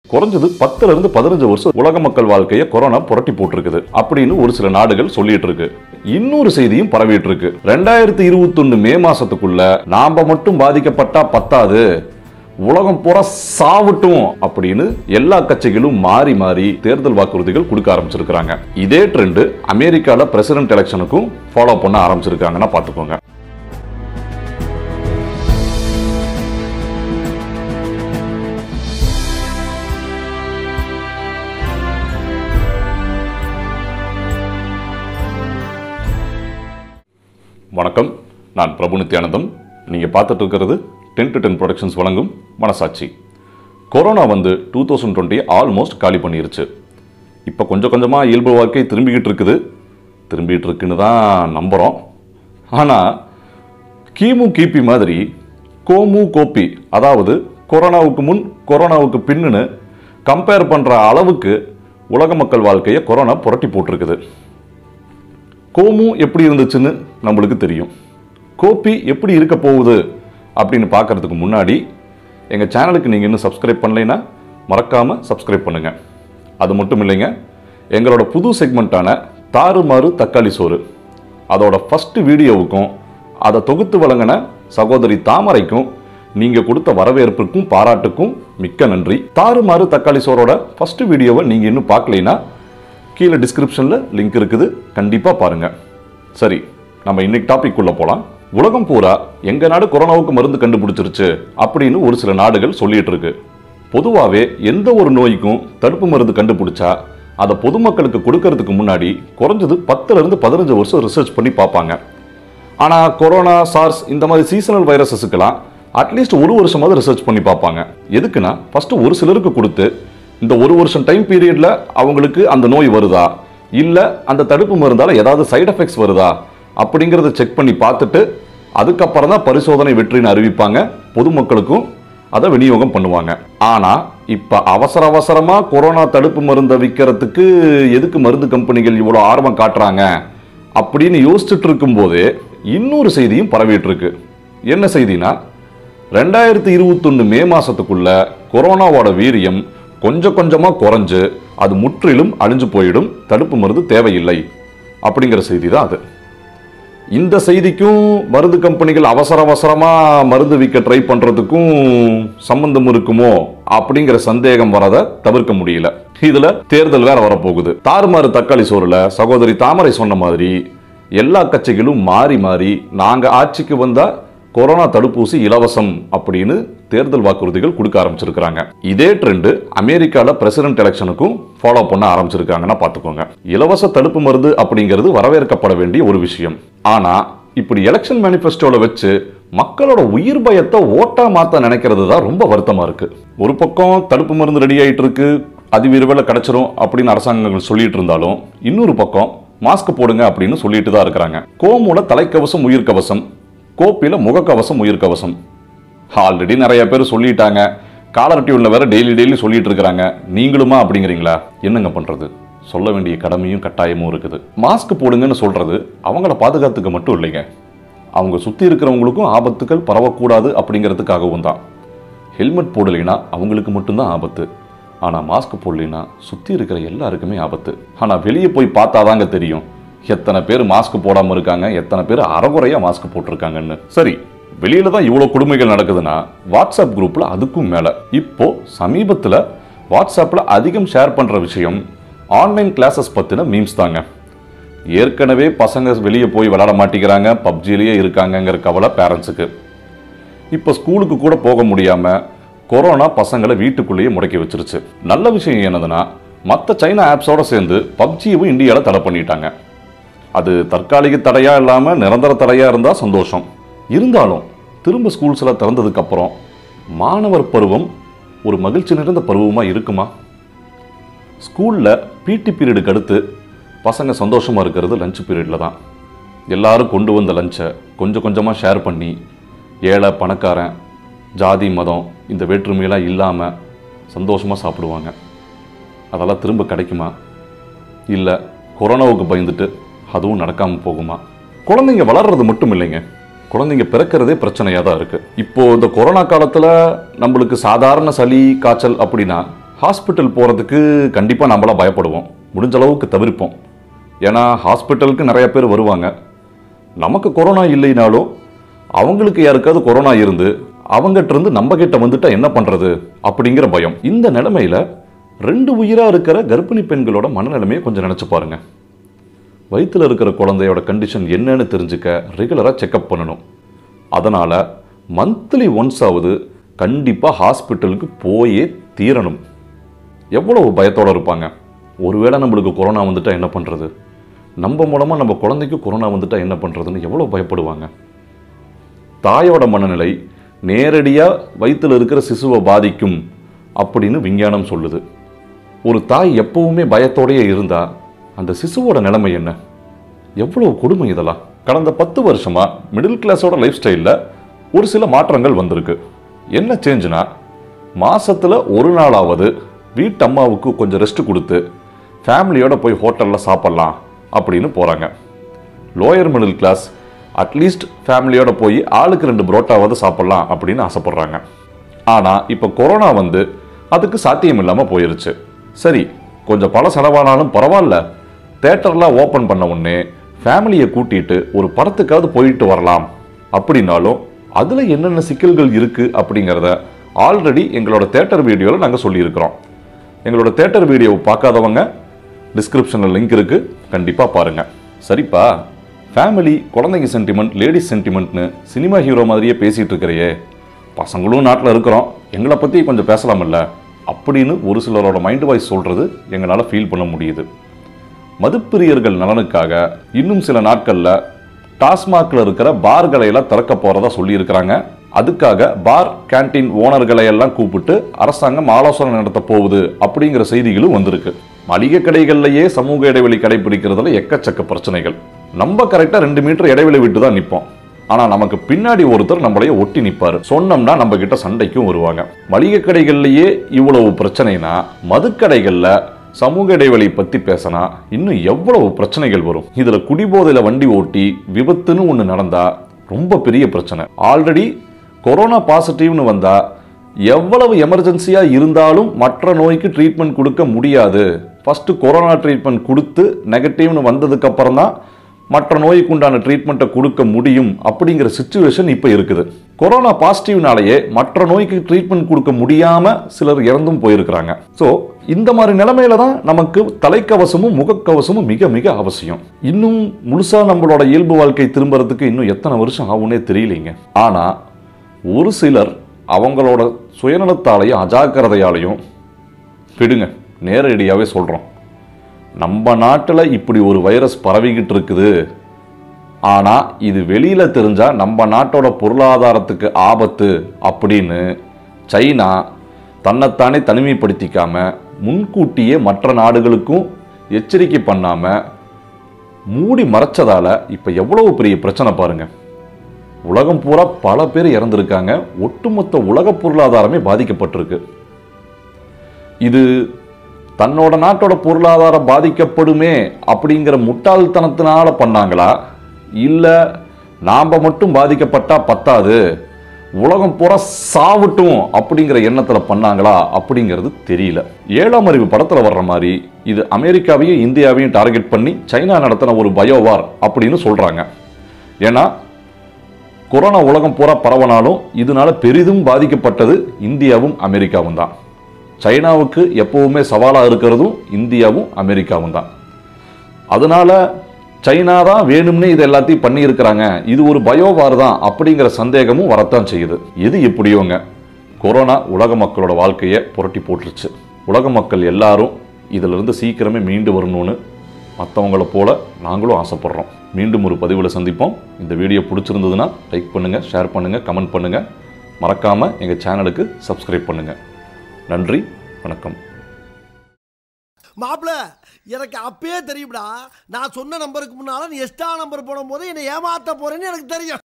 குறைஞ்சது பத்துல இருந்து பதினஞ்சு வருஷம் உலக மக்கள் வாழ்க்கையை கொரோனா புரட்டி போட்டிருக்குது அப்படின்னு ஒரு சில நாடுகள் சொல்லிட்டு இருக்கு இன்னொரு செய்தியும் பரவிட்டு இருக்கு ரெண்டாயிரத்தி இருபத்தி மே மாசத்துக்குள்ள நாம மட்டும் பாதிக்கப்பட்டா பத்தாது உலகம் பூரா சாவட்டும் அப்படின்னு எல்லா கட்சிகளும் மாறி மாறி தேர்தல் வாக்குறுதிகள் கொடுக்க ஆரம்பிச்சிருக்காங்க இதே ட்ரெண்ட் அமெரிக்கால பிரசிடென்ட் எலெக்ஷனுக்கும் ஃபாலோ பண்ண ஆரம்பிச்சிருக்காங்கன்னா பாத்துக்கோங்க வணக்கம் நான் பிரபு நித்யானந்தம் நீங்கள் பார்த்துட்டு இருக்கிறது டென் டு டென் ப்ரொடக்ஷன்ஸ் வழங்கும் மனசாட்சி கொரோனா வந்து டூ தௌசண்ட் டுவெண்ட்டி ஆல்மோஸ்ட் காலி பண்ணிருச்சு இப்போ கொஞ்சம் கொஞ்சமாக இயல்பு வாழ்க்கை திரும்பிக்கிட்டு இருக்குது திரும்பிட்டு இருக்குன்னு தான் நம்புகிறோம் ஆனால் கிமு கிபி மாதிரி கோமு கோப்பி அதாவது கொரோனாவுக்கு முன் கொரோனாவுக்கு பின்னுன்னு கம்பேர் பண்ணுற அளவுக்கு உலக மக்கள் வாழ்க்கையை கொரோனா புரட்டி போட்டிருக்குது கோமு எப்படி இருந்துச்சுன்னு நம்மளுக்கு தெரியும் கோப்பி எப்படி இருக்க போகுது அப்படின்னு பார்க்கறதுக்கு முன்னாடி எங்கள் சேனலுக்கு நீங்கள் இன்னும் சப்ஸ்கிரைப் பண்ணலைன்னா மறக்காமல் சப்ஸ்கிரைப் பண்ணுங்கள் அது மட்டும் இல்லைங்க எங்களோட புது செக்மெண்ட்டான தாறுமாறு தக்காளி சோறு அதோட ஃபஸ்ட்டு வீடியோவுக்கும் அதை தொகுத்து வழங்கின சகோதரி தாமரைக்கும் நீங்கள் கொடுத்த வரவேற்புக்கும் பாராட்டுக்கும் மிக்க நன்றி தாறுமாறு தக்காளி சோறோட ஃபஸ்ட்டு வீடியோவை நீங்கள் இன்னும் பார்க்கலைன்னா கீழே டிஸ்கிரிப்ஷனில் லிங்க் இருக்குது கண்டிப்பாக பாருங்கள் சரி நம்ம இன்னைக்கு டாபிக் உள்ள போகலாம் உலகம் பூரா எங்க நாடு கொரோனாவுக்கு மருந்து கண்டுபிடிச்சிருச்சு அப்படின்னு ஒரு சில நாடுகள் சொல்லிட்டு இருக்கு பொதுவாகவே எந்த ஒரு நோய்க்கும் தடுப்பு மருந்து கண்டுபிடிச்சா அதை பொதுமக்களுக்கு கொடுக்கறதுக்கு முன்னாடி குறைஞ்சது பத்துல இருந்து பதினஞ்சு வருஷம் ரிசர்ச் பண்ணி பார்ப்பாங்க ஆனால் கொரோனா சார்ஸ் இந்த மாதிரி சீசனல் வைரஸஸுக்கெல்லாம் அட்லீஸ்ட் ஒரு வருஷமாவது ரிசர்ச் பண்ணி பார்ப்பாங்க எதுக்குன்னா ஃபர்ஸ்ட் ஒரு சிலருக்கு கொடுத்து இந்த ஒரு வருஷம் டைம் பீரியட்ல அவங்களுக்கு அந்த நோய் வருதா இல்லை அந்த தடுப்பு மருந்தால ஏதாவது சைடு எஃபெக்ட்ஸ் வருதா அப்படிங்கிறத செக் பண்ணி பார்த்துட்டு அதுக்கப்புறம் தான் பரிசோதனை வெற்றின்னு அறிவிப்பாங்க பொதுமக்களுக்கும் அதை விநியோகம் பண்ணுவாங்க ஆனா இப்ப அவசர அவசரமா கொரோனா தடுப்பு மருந்தை விற்கிறதுக்கு எதுக்கு மருந்து கம்பெனிகள் இவ்வளோ ஆர்வம் காட்டுறாங்க அப்படின்னு யோசிச்சுட்டு இருக்கும்போதே இன்னொரு செய்தியும் பரவிட்டு இருக்கு என்ன செய்தினா ரெண்டாயிரத்தி இருபத்தொன்னு மே மாசத்துக்குள்ள கொரோனாவோட வீரியம் கொஞ்சம் கொஞ்சமா குறைஞ்சு அது முற்றிலும் அழிஞ்சு போயிடும் தடுப்பு மருந்து தேவையில்லை அப்படிங்கிற செய்தி தான் அது இந்த செய்திக்கும் மருந்து கம்பெனிகள் அவசர அவசரமா மருந்து விற்க ட்ரை பண்றதுக்கும் சம்பந்தம் இருக்குமோ அப்படிங்கிற சந்தேகம் வரத தவிர்க்க முடியல இதுல தேர்தல் வேற வரப்போகுது தாறுமாறு தக்காளி சோறுல சகோதரி தாமரை சொன்ன மாதிரி எல்லா கட்சிகளும் மாறி மாறி நாங்க ஆட்சிக்கு வந்தா கொரோனா தடுப்பூசி இலவசம் அப்படின்னு தேர்தல் வாக்குறுதிகள் கொடுக்க ஆரம்பிச்சிருக்காங்க இதே ட்ரெண்ட் அமெரிக்கால பிரசிடென்ட் எலெக்ஷனுக்கும் ஃபாலோ பண்ண ஆரம்பிச்சிருக்காங்கன்னா பாத்துக்கோங்க இலவச தடுப்பு மருந்து அப்படிங்கிறது வரவேற்கப்பட வேண்டிய ஒரு விஷயம் ஆனா இப்படி எலெக்ஷன் மேனிஃபெஸ்டோல வச்சு மக்களோட உயிர் பயத்தை ஓட்டா மாத்த நினைக்கிறது தான் ரொம்ப வருத்தமா இருக்கு ஒரு பக்கம் தடுப்பு மருந்து ரெடி ஆயிட்டு இருக்கு அதிவிரைவில் கிடைச்சிரும் அப்படின்னு அரசாங்கங்கள் சொல்லிட்டு இருந்தாலும் இன்னொரு பக்கம் மாஸ்க் போடுங்க அப்படின்னு சொல்லிட்டு தான் இருக்கிறாங்க கோமுல தலைக்கவசம் உயிர்க்கவசம் கோப்பில முகக்கவசம் உயிர்க்கவசம் ஆல்ரெடி நிறைய பேர் சொல்லிட்டாங்க காலர் டியூன்ல வேற டெய்லி டெய்லி சொல்லிட்டு இருக்கிறாங்க நீங்களுமா அப்படிங்கிறீங்களா என்னங்க பண்றது சொல்ல வேண்டிய கடமையும் கட்டாயமும் இருக்குது மாஸ்க் போடுங்கன்னு சொல்றது அவங்கள பாதுகாத்துக்க மட்டும் இல்லைங்க அவங்க சுத்தி இருக்கிறவங்களுக்கும் ஆபத்துகள் பரவக்கூடாது அப்படிங்கிறதுக்காகவும் தான் ஹெல்மெட் போடலைன்னா அவங்களுக்கு மட்டும்தான் ஆபத்து ஆனால் மாஸ்க் போடலைன்னா சுற்றி இருக்கிற எல்லாருக்குமே ஆபத்து ஆனால் வெளியே போய் பார்த்தாதாங்க தெரியும் எத்தனை பேர் மாஸ்க் போடாமல் இருக்காங்க எத்தனை பேர் அறகுறையாக மாஸ்க் போட்டிருக்காங்கன்னு சரி வெளியில தான் இவ்வளோ கொடுமைகள் நடக்குதுன்னா வாட்ஸ்அப் குரூப்பில் அதுக்கும் மேலே இப்போ சமீபத்தில் வாட்ஸ்அப்பில் அதிகம் ஷேர் பண்ணுற விஷயம் ஆன்லைன் கிளாஸஸ் பற்றின மீம்ஸ் தாங்க ஏற்கனவே பசங்க வெளியே போய் விளாட மாட்டேங்கிறாங்க பப்ஜிலேயே இருக்காங்கங்கிற கவலை பேரண்ட்ஸுக்கு இப்போ ஸ்கூலுக்கு கூட போக முடியாம கொரோனா பசங்களை வீட்டுக்குள்ளேயே முடக்கி வச்சிருச்சு நல்ல விஷயம் என்னதுன்னா மற்ற சைனா ஆப்ஸோட சேர்ந்து பப்ஜியவும் இந்தியாவில் தடை பண்ணிட்டாங்க அது தற்காலிக தடையா இல்லாம நிரந்தர தடையா இருந்தா சந்தோஷம் இருந்தாலும் திரும்ப ஸ்கூல்ஸ்ல திறந்ததுக்கு அப்புறம் மாணவர் பருவம் ஒரு மகிழ்ச்சி நிறைந்த பருவமா இருக்குமா ஸ்கூல்ல பிடி பீரியடுக்கு அடுத்து பசங்க சந்தோஷமா இருக்கிறது லஞ்ச் பீரியட்ல தான் எல்லாரும் கொண்டு வந்த லஞ்சை கொஞ்சம் கொஞ்சமாக ஷேர் பண்ணி ஏழை பணக்காரன் ஜாதி மதம் இந்த வேற்றுமையெல்லாம் இல்லாமல் சந்தோஷமாக சாப்பிடுவாங்க அதெல்லாம் திரும்ப கிடைக்குமா இல்லை கொரோனாவுக்கு பயந்துட்டு அதுவும் நடக்காமல் போகுமா குழந்தைங்க வளர்றது மட்டும் இல்லைங்க குழந்தைங்க பிறக்கிறதே பிரச்சனையாக தான் இருக்குது இப்போ இந்த கொரோனா காலத்தில் நம்மளுக்கு சாதாரண சளி காய்ச்சல் அப்படின்னா ஹாஸ்பிட்டல் போகிறதுக்கு கண்டிப்பாக நம்மளாம் பயப்படுவோம் முடிஞ்ச அளவுக்கு தவிர்ப்போம் ஏன்னா ஹாஸ்பிட்டலுக்கு நிறைய பேர் வருவாங்க நமக்கு கொரோனா இல்லைனாலும் அவங்களுக்கு யாருக்காவது கொரோனா இருந்து அவங்ககிட்ட இருந்து நம்ம கிட்ட வந்துட்டா என்ன பண்றது அப்படிங்கிற பயம் இந்த நிலைமையில ரெண்டு உயிரா இருக்கிற கர்ப்பிணி பெண்களோட மனநிலைமையை கொஞ்சம் நினைச்சு பாருங்க வயித்துல இருக்கிற குழந்தையோட கண்டிஷன் என்னன்னு தெரிஞ்சுக்க ரெகுலரா செக்அப் பண்ணணும் அதனால மந்த்லி ஒன்ஸ் ஆகுது கண்டிப்பா ஹாஸ்பிட்டலுக்கு போயே தீரணும் எவ்வளவு பயத்தோட இருப்பாங்க ஒருவேளை நம்மளுக்கு கொரோனா வந்துட்டா என்ன பண்றது நம்ம மூலமா நம்ம குழந்தைக்கு கொரோனா வந்துட்டா என்ன பண்றதுன்னு எவ்வளவு பயப்படுவாங்க தாயோட மனநிலை நேரடியாக வயிற்றில் இருக்கிற சிசுவை பாதிக்கும் அப்படின்னு விஞ்ஞானம் சொல்லுது ஒரு தாய் எப்பவுமே பயத்தோடயே இருந்தா அந்த சிசுவோட நிலைமை என்ன எவ்வளவு கொடுமை இதெல்லாம் கடந்த பத்து வருஷமா மிடில் கிளாஸோட லைஃப் ஸ்டைலில் ஒரு சில மாற்றங்கள் வந்திருக்கு என்ன சேஞ்சுனா மாசத்துல ஒரு நாளாவது வீட்டு அம்மாவுக்கு கொஞ்சம் ரெஸ்ட் கொடுத்து ஃபேமிலியோட போய் ஹோட்டலில் சாப்பிட்லாம் அப்படின்னு போகிறாங்க லோயர் மிடில் கிளாஸ் அட்லீஸ்ட் ஃபேமிலியோட போய் ஆளுக்கு ரெண்டு புரோட்டாவது சாப்பிட்லாம் அப்படின்னு ஆசைப்படுறாங்க ஆனால் இப்போ கொரோனா வந்து அதுக்கு சாத்தியம் இல்லாமல் போயிருச்சு சரி கொஞ்சம் பல செலவானாலும் பரவாயில்ல தேட்டர்லாம் ஓப்பன் பண்ண உடனே ஃபேமிலியை கூட்டிட்டு ஒரு படத்துக்காவது போயிட்டு வரலாம் அப்படின்னாலும் அதில் என்னென்ன சிக்கல்கள் இருக்குது அப்படிங்கிறத ஆல்ரெடி எங்களோட தேட்டர் வீடியோவில் நாங்கள் சொல்லியிருக்கிறோம் எங்களோட தேட்டர் வீடியோவை பார்க்காதவங்க டிஸ்கிரிப்ஷனில் லிங்க் இருக்கு கண்டிப்பாக பாருங்க சரிப்பா ஃபேமிலி குழந்தைங்க சென்டிமெண்ட் லேடிஸ் சென்டிமெண்ட்னு சினிமா ஹீரோ மாதிரியே பேசிட்டு இருக்கிறையே பசங்களும் நாட்டில் இருக்கிறோம் எங்களை பற்றி கொஞ்சம் பேசலாமில்ல அப்படின்னு ஒரு சிலரோட மைண்ட் வாய்ஸ் சொல்றது எங்களால் ஃபீல் பண்ண முடியுது மதுப்பிரியர்கள் நலனுக்காக இன்னும் சில நாட்களில் டாஸ்மாக்ல இருக்கிற பார்களை எல்லாம் திறக்க போறதா சொல்லியிருக்கிறாங்க அதுக்காக பார் கேண்டீன் ஓனர்களை எல்லாம் கூப்பிட்டு அரசாங்கம் ஆலோசனை நடத்த போகுது அப்படிங்கிற செய்திகளும் வந்திருக்கு மளிகை கடைகள்லயே சமூக இடைவெளி கடைபிடிக்கிறதுல எக்கச்சக்க பிரச்சனைகள் நம்ம கரெக்டா ரெண்டு மீட்டர் இடைவெளி விட்டு தான் நிற்போம் ஆனா நமக்கு பின்னாடி ஒருத்தர் நம்மளைய ஒட்டி நிப்பாரு சொன்னோம்னா நம்ம கிட்ட சண்டைக்கும் வருவாங்க மளிகை கடைகள்லயே இவ்வளவு பிரச்சனைனா மதுக்கடைகள்ல சமூக இடைவெளி பத்தி பேசினா இன்னும் எவ்வளவு பிரச்சனைகள் வரும் இதுல குடிபோதையில வண்டி ஓட்டி விபத்துன்னு ஒண்ணு நடந்தா ரொம்ப பெரிய பிரச்சனை ஆல்ரெடி கொரோனா பாசிட்டிவ்னு வந்தா எவ்வளவு எமர்ஜென்சியா இருந்தாலும் மற்ற நோய்க்கு ட்ரீட்மெண்ட் கொடுக்க முடியாது ஃபர்ஸ்ட் கொரோனா ட்ரீட்மெண்ட் கொடுத்து நெகட்டிவ்னு வந்ததுக்கு அப்புறம் தான் மற்ற நோய்க்கு உண்டான ட்ரீட்மெண்ட்டை கொடுக்க முடியும் அப்படிங்கிற சுச்சுவேஷன் இப்போ இருக்குது கொரோனா பாசிட்டிவ்னாலேயே மற்ற நோய்க்கு ட்ரீட்மெண்ட் கொடுக்க முடியாம சிலர் இறந்தும் போயிருக்கிறாங்க ஸோ இந்த மாதிரி நிலைமையில தான் நமக்கு தலைக்கவசமும் முகக்கவசமும் மிக மிக அவசியம் இன்னும் முழுசா நம்மளோட இயல்பு வாழ்க்கை திரும்புறதுக்கு இன்னும் எத்தனை வருஷம் ஆகும்னே தெரியலைங்க ஆனா ஒரு சிலர் அவங்களோட சுயநலத்தாலையும் அஜாக்கிரதையாலையும் விடுங்க நேரடியாகவே சொல்கிறோம் நம்ம நாட்டில் இப்படி ஒரு வைரஸ் பரவிக்கிட்டு இருக்குது ஆனால் இது வெளியில் தெரிஞ்சால் நம்ம நாட்டோட பொருளாதாரத்துக்கு ஆபத்து அப்படின்னு சைனா தன்னைத்தானே தனிமைப்படுத்திக்காம முன்கூட்டியே மற்ற நாடுகளுக்கும் எச்சரிக்கை பண்ணாமல் மூடி மறைச்சதால இப்போ எவ்வளவு பெரிய பிரச்சனை பாருங்க உலகம் பூரா பல பேர் இறந்திருக்காங்க ஒட்டுமொத்த உலக பொருளாதாரமே பாதிக்கப்பட்டிருக்கு இது தன்னோட நாட்டோட பொருளாதாரம் பாதிக்கப்படுமே அப்படிங்கிற முட்டாள்தனத்தினால பண்ணாங்களா இல்லை நாம் மட்டும் பாதிக்கப்பட்டா பத்தாது உலகம் பூரா சாவட்டும் அப்படிங்கிற எண்ணத்தில் பண்ணாங்களா அப்படிங்கிறது தெரியல ஏழாம் அறிவு படத்தில் வர்ற மாதிரி இது அமெரிக்காவையும் இந்தியாவையும் டார்கெட் பண்ணி சைனா நடத்தின ஒரு பயோவார் அப்படின்னு சொல்கிறாங்க ஏன்னா கொரோனா உலகம் பூரா பரவனாலும் இதனால பெரிதும் பாதிக்கப்பட்டது இந்தியாவும் அமெரிக்காவும் தான் சைனாவுக்கு எப்பவுமே சவாலாக இருக்கிறதும் இந்தியாவும் அமெரிக்காவும் தான் அதனால சைனா தான் வேணும்னே இது எல்லாத்தையும் பண்ணியிருக்கிறாங்க இது ஒரு பயோவார் தான் அப்படிங்கிற சந்தேகமும் வரத்தான் செய்யுது எது எப்படியோங்க கொரோனா உலக மக்களோட வாழ்க்கையை புரட்டி போட்டுருச்சு உலக மக்கள் எல்லாரும் இதிலிருந்து சீக்கிரமே மீண்டு வரணும்னு மற்றவங்கள போல நாங்களும் ஆசைப்படுறோம் மீண்டும் ஒரு பதிவில் சந்திப்போம் இந்த வீடியோ பிடிச்சிருந்ததுன்னா லைக் பண்ணுங்கள் ஷேர் பண்ணுங்கள் கமெண்ட் பண்ணுங்கள் மறக்காமல் எங்கள் சேனலுக்கு சப்ஸ்கிரைப் பண்ணுங்கள் நன்றி வணக்கம் மாப்பிள எனக்கு அப்பயே தெரியும்டா நான் சொன்ன நம்பருக்கு முன்னால நீ எக்ஸ்ட்ரா நம்பர் போடும் போது என்னை ஏமாத்த போறேன்னு எனக்கு தெரியும்